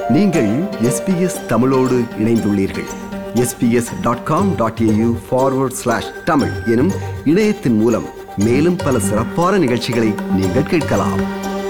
நீங்கள் எஸ்பிஎஸ் தமிழோடு இணைந்துள்ளீர்கள் SBS dot com dot AU forward slash Tamil எனும் இணையத்தின் மூலம் மேலும் பல சிறப்பான நிகழ்ச்சிகளை நீங்கள் கேட்கலாம்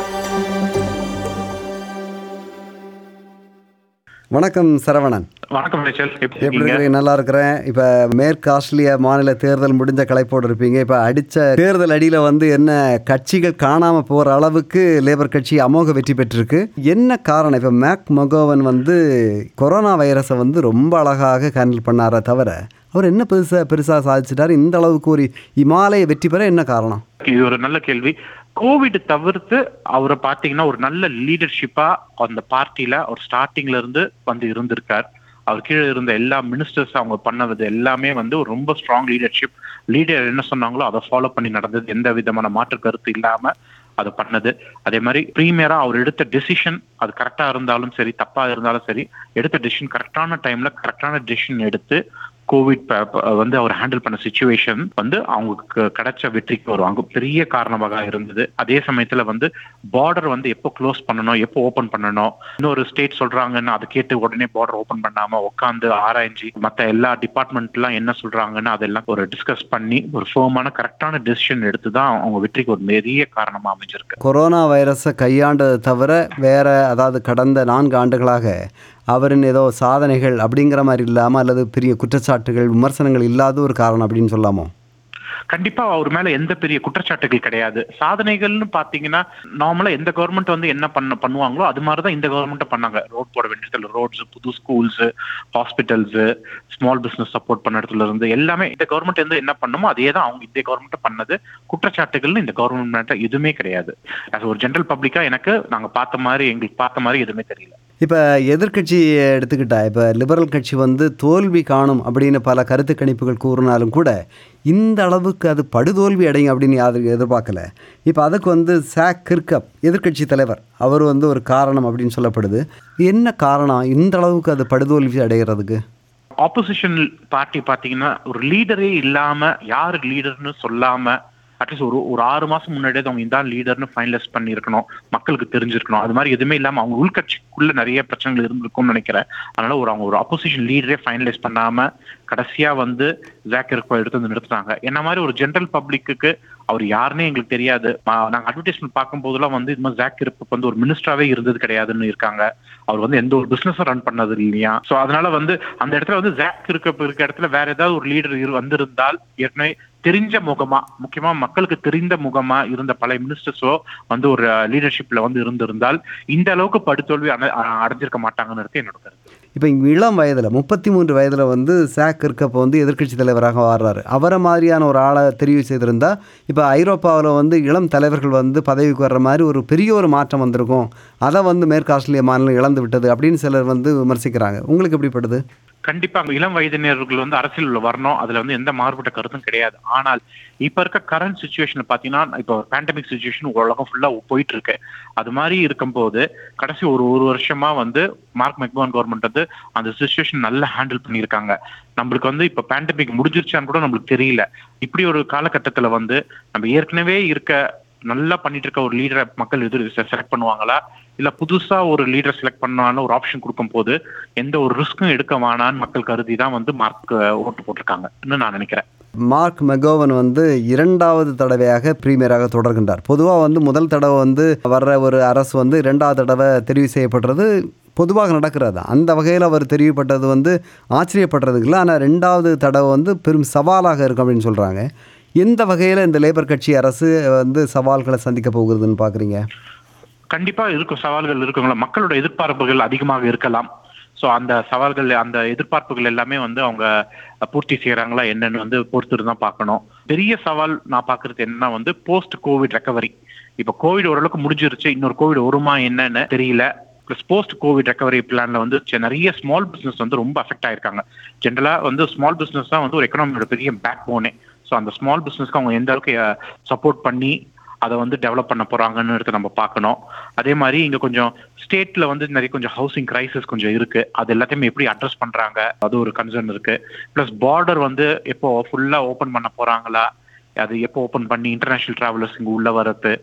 வணக்கம் சரவணன் வணக்கம் ரேச்சல் எப்படி எப்படி இருக்கீங்க இருக்கீங்க நல்லா இருக்கிறேன் இப்போ மேற்கு ஆஸ்திரேலியா மாநில தேர்தல் முடிஞ்ச கலைப்போடு இருப்பீங்க இப்போ அடித்த தேர்தல் அடியில் வந்து என்ன கட்சிகள் காணாமல் போகிற அளவுக்கு லேபர் கட்சி அமோக வெற்றி பெற்றிருக்கு என்ன காரணம் இப்போ மேக் மகோவன் வந்து கொரோனா வைரஸை வந்து ரொம்ப அழகாக ஹேண்டில் பண்ணாரே தவிர அவர் என்ன பெருசாக பெருசாக சாதிச்சிட்டாரு இந்த அளவுக்கு ஒரு இமாலய வெற்றி பெற என்ன காரணம் இது ஒரு நல்ல கேள்வி கோவிட் தவிர்த்து அவரை பாத்தீங்கன்னா ஒரு நல்ல லீடர்ஷிப்பா அந்த பார்ட்டில அவர் ஸ்டார்டிங்ல இருந்து வந்து இருந்திருக்கார் அவர் கீழே இருந்த எல்லா மினிஸ்டர்ஸ் அவங்க பண்ணது எல்லாமே வந்து ஒரு ரொம்ப ஸ்ட்ராங் லீடர்ஷிப் லீடர் என்ன சொன்னாங்களோ அதை ஃபாலோ பண்ணி நடந்தது எந்த விதமான மாற்று கருத்து இல்லாம அது பண்ணது அதே மாதிரி ப்ரீமியரா அவர் எடுத்த டெசிஷன் அது கரெக்டா இருந்தாலும் சரி தப்பா இருந்தாலும் சரி எடுத்த டெசிஷன் கரெக்டான டைம்ல கரெக்டான டெசிஷன் எடுத்து கோவிட் ப- ப- வந்து அவர் ஹேண்டில் பண்ண சுச்சுவேஷன் வந்து அவங்களுக்கு கிடைச்ச வெற்றிக்கு ஒரு அங்க பெரிய காரணமாக இருந்தது அதே சமயத்துல வந்து பார்டர் வந்து எப்போ க்ளோஸ் பண்ணணும் எப்போ ஓபன் பண்ணணும் இன்னொரு ஸ்டேட் சொல்றாங்கன்னு அதை கேட்டு உடனே பார்டர் ஓபன் பண்ணாம உட்காந்து ஆராய்ச்சி மத்த எல்லா டிபார்ட்மெண்ட் எல்லாம் என்ன சொல்றாங்கன்னு அதெல்லாம் ஒரு டிஸ்கஸ் பண்ணி ஒரு ஃபேமான கரெக்டான டெசிஷன் எடுத்து தான் அவங்க வெற்றிக்கு ஒரு பெரிய காரணமா அமைஞ்சிருக்கு கொரோனா வைரஸை கையாண்டதை தவிர வேற அதாவது கடந்த நான்கு ஆண்டுகளாக அவரின் ஏதோ சாதனைகள் அப்படிங்கிற மாதிரி இல்லாமல் அல்லது பெரிய குற்றச்சாட்டுகள் விமர்சனங்கள் இல்லாத ஒரு காரணம் அப்படின்னு சொல்லாமோ கண்டிப்பா அவர் மேல எந்த பெரிய குற்றச்சாட்டுகள் கிடையாது சாதனைகள்னு பாத்தீங்கன்னா நார்மலா எந்த கவர்மெண்ட் வந்து என்ன பண்ண பண்ணுவாங்களோ அது மாதிரிதான் இந்த கவர்மெண்ட் பண்ணாங்க ரோட் போட வேண்டியது ரோட்ஸ் புது schools hospitals small business support பண்ண இடத்துல இருந்து எல்லாமே இந்த கவர்மெண்ட் வந்து என்ன பண்ணுமோ அதே தான் அவங்க இந்த கவர்மெண்ட் பண்ணது குற்றச்சாட்டுகள்னு இந்த கவர்மெண்ட் எதுவுமே கிடையாது as ஒரு ஜென்ரல் பப்ளிக்கா எனக்கு நாங்க பார்த்த மாதிரி எங்களுக்கு பார்த்த மாதிரி எதுவுமே தெரியல இப்போ எதிர்க்கட்சி எடுத்துக்கிட்டா இப்போ லிபரல் கட்சி வந்து தோல்வி காணும் அப்படின்னு பல கருத்து கணிப்புகள் கூறினாலும் கூட இந்த அளவுக்கு அது படுதோல்வி அடையும் அப்படின்னு யாரும் எதிர்பார்க்கல இப்போ அதுக்கு வந்து சாக் கிர்கப் எதிர்க்கட்சி தலைவர் அவர் வந்து ஒரு காரணம் அப்படின்னு சொல்லப்படுது என்ன காரணம் இந்த அளவுக்கு அது படுதோல்வி அடைகிறதுக்கு ஆப்போசிஷன் பார்ட்டி பாத்தீங்கன்னா ஒரு லீடரே இல்லாம யாரு லீடர்னு சொல்லாம அட்லீஸ்ட் ஒரு ஒரு ஆறு மாசம் முன்னாடியே அவங்க இதான் லீடர்னு ஃபைனலைஸ் பண்ணியிருக்கணும் மக்களுக்கு தெரிஞ்சிருக்கணும் அது மாதிரி எதுவுமே இல்லாம அவங்க உள்கட்சிக்குள்ள நிறைய பிரச்சனைகள் இருந்திருக்கும்னு நினைக்கிறேன் அதனால ஒரு அவங்க ஒரு ஆப்போசிஷன் லீடரே ஃபைனலைஸ் பண்ணாம கடைசியா வந்து ஜாக் இருக்கோ எடுத்து வந்து நிறுத்துனாங்க என்ன மாதிரி ஒரு ஜென்ரல் பப்ளிக்கு அவர் யாருன்னே எங்களுக்கு தெரியாது மா- நாங்க அட்வர்டைஸ்மெண்ட் பார்க்கும் போதெல்லாம் வந்து இது மாதிரி ஜாக் இருப்பு வந்து ஒரு மினிஸ்டராவே இருந்தது கிடையாதுன்னு இருக்காங்க அவர் வந்து எந்த ஒரு பிசினஸும் ரன் பண்ணது இல்லையா சோ அதனால வந்து அந்த இடத்துல வந்து ஜாக் இருக்க இருக்க இடத்துல வேற ஏதாவது ஒரு லீடர் வந்திருந்தால் ஏற்கனவே தெரிஞ்ச முகமா முக்கியமா மக்களுக்கு தெரிந்த முகமா இருந்த பல மினிஸ்டர்ஸோ வந்து ஒரு லீடர்ஷிப்ல வந்து இருந்திருந்தால் இந்த அளவுக்கு படுதோல்வி அட- அடைஞ்சிருக்க மாட்டாங்கன்னு என்னோட கருத்து இப்போ இங்கே இளம் வயதில் முப்பத்தி மூன்று வயதில் வந்து சாக் இருக்கப்போ வந்து எதிர்க்கட்சி தலைவராக வர்றாரு அவரை மாதிரியான ஒரு ஆளை தெரிவு செய்திருந்தா இப்போ ஐரோப்பாவில் வந்து இளம் தலைவர்கள் வந்து பதவிக்கு வர்ற மாதிரி ஒரு பெரிய ஒரு மாற்றம் வந்திருக்கும் அதை வந்து மேற்கு ஆஸ்திரேலியா மாநிலம் இழந்து விட்டது அப்படின்னு சிலர் வந்து விமர்சிக்கிறாங்க உங்களுக்கு எப்படிப்படுது கண்டிப்பா அங்க இளம் வயதினர்கள் வந்து அரசியல் உள்ள வரணும் அதுல வந்து எந்த மாறுபட்ட கருத்தும் கிடையாது ஆனால் இப்ப இருக்க கரண்ட் சுச்சுவேஷன் பாத்தீங்கன்னா இப்போ பேண்டமிக் சுச்சுவேஷன் உலகம் ஃபுல்லா போயிட்டு இருக்கு அது மாதிரி இருக்கும்போது கடைசி ஒரு ஒரு வருஷமா வந்து மார்க் மெக்பான் கவர்மெண்ட் வந்து அந்த சுச்சுவேஷன் நல்லா ஹேண்டில் பண்ணியிருக்காங்க நம்மளுக்கு வந்து இப்ப பேண்டமிக் முடிஞ்சிருச்சான்னு கூட நம்மளுக்கு தெரியல இப்படி ஒரு காலகட்டத்துல வந்து நம்ம ஏற்கனவே இருக்க நல்லா பண்ணிட்டு இருக்க ஒரு லீடரை மக்கள் எதிர் செலக்ட் பண்ணுவாங்களா இல்ல புதுசா ஒரு லீடர் செலக்ட் பண்ணான்னு ஒரு ஆப்ஷன் கொடுக்கும் போது எந்த ஒரு ரிஸ்க்கும் எடுக்க வேணான்னு மக்கள் கருதி தான் வந்து மார்க் ஓட்டு போட்டிருக்காங்கன்னு நான் நினைக்கிறேன் மார்க் மெகோவன் வந்து இரண்டாவது தடவையாக பிரீமியராக தொடர்கின்றார் பொதுவாக வந்து முதல் தடவை வந்து வர்ற ஒரு அரசு வந்து இரண்டாவது தடவை தெரிவு செய்யப்படுறது பொதுவாக நடக்கிறது அந்த வகையில் அவர் தெரிவுப்பட்டது வந்து ஆச்சரியப்படுறதுக்கு இல்லை ஆனால் ரெண்டாவது தடவை வந்து பெரும் சவாலாக இருக்கும் அப்படின்னு சொல்கிறாங்க எந்த வகையில் இந்த லேபர் கட்சி அரசு வந்து சவால்களை சந்திக்க போகுதுன்னு பார்க்குறீங்க கண்டிப்பா இருக்கும் சவால்கள் இருக்குங்களா மக்களோட எதிர்பார்ப்புகள் அதிகமாக இருக்கலாம் சோ அந்த சவால்கள் அந்த எதிர்பார்ப்புகள் எல்லாமே வந்து அவங்க பூர்த்தி செய்யறாங்களா என்னன்னு வந்து பொறுத்து தான் பார்க்கணும் பெரிய சவால் நான் பாக்குறது என்னன்னா வந்து போஸ்ட் கோவிட் ரெக்கவரி இப்ப கோவிட் ஓரளவுக்கு முடிஞ்சிருச்சு இன்னொரு கோவிட் வருமா என்னன்னு தெரியல பிளஸ் போஸ்ட் கோவிட் ரெக்கவரி பிளான்ல வந்து ச்ச, நிறைய ஸ்மால் பிசினஸ் வந்து ரொம்ப அஃபெக்ட் ஆயிருக்காங்க ஜென்ரலா வந்து ஸ்மால் பிசினஸ் தான் வந்து ஒரு எக்கனாமியோட பெரிய பேக் போனே ஸோ அந்த ஸ்மால் பிசினஸ்க்கு அவங்க எந்த அளவுக்கு சப்போர்ட் பண்ணி அதை வந்து டெவலப் பண்ண போறாங்கன்னு எடுத்து நம்ம பார்க்கணும் அதே மாதிரி இங்க கொஞ்சம் ஸ்டேட்ல வந்து நிறைய கொஞ்சம் ஹவுசிங் கிரைசிஸ் கொஞ்சம் இருக்கு அது எல்லாத்தையுமே எப்படி அட்ரஸ் பண்றாங்க அது ஒரு கன்சர்ன் இருக்கு பிளஸ் பார்டர் வந்து எப்போ ஃபுல்லா ஓபன் பண்ண போறாங்களா அது எப்போ ஓபன் பண்ணி இன்டர்நேஷனல் டிராவலர்ஸ் இங்க உள்ள வரது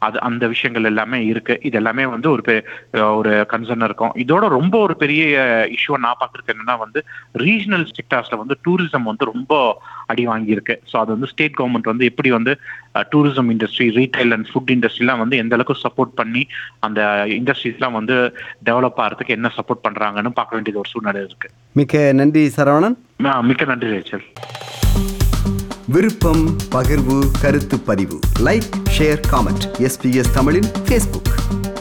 அது அந்த விஷயங்கள் எல்லாமே இருக்கு இது எல்லாமே வந்து ஒரு பெ- ஒரு கன்சர்ன் இருக்கும் இதோட ரொம்ப ஒரு பெரிய இஷ்யூ நான் பாக்குறது என்னன்னா வந்து ரீஜனல் செக்டார்ஸ்ல வந்து டூரிசம் வந்து ரொம்ப அடி வாங்கியிருக்கு ஸோ அது வந்து ஸ்டேட் கவர்மெண்ட் வந்து எப்படி வந்து tourism industry retail and food இண்டஸ்ட்ரிலாம் வந்து எந்த அளவுக்கு சப்போர்ட் பண்ணி அந்த இண்டஸ்ட்ரீஸ்லாம் வந்து டெவலப் ஆகிறதுக்கு என்ன சப்போர்ட் பண்றாங்கன்னு பார்க்க வேண்டியது ஒரு சூழ்நிலை இருக்கு மிக்க நன்றி சரவணன் ஆ, மிக்க நன்றி ரேச்சல் விருப்பம் பகிர்வு கருத்து பதிவு லைக் ஷேர் காமெண்ட் எஸ்பிஎஸ் தமிழின் ஃபேஸ்புக்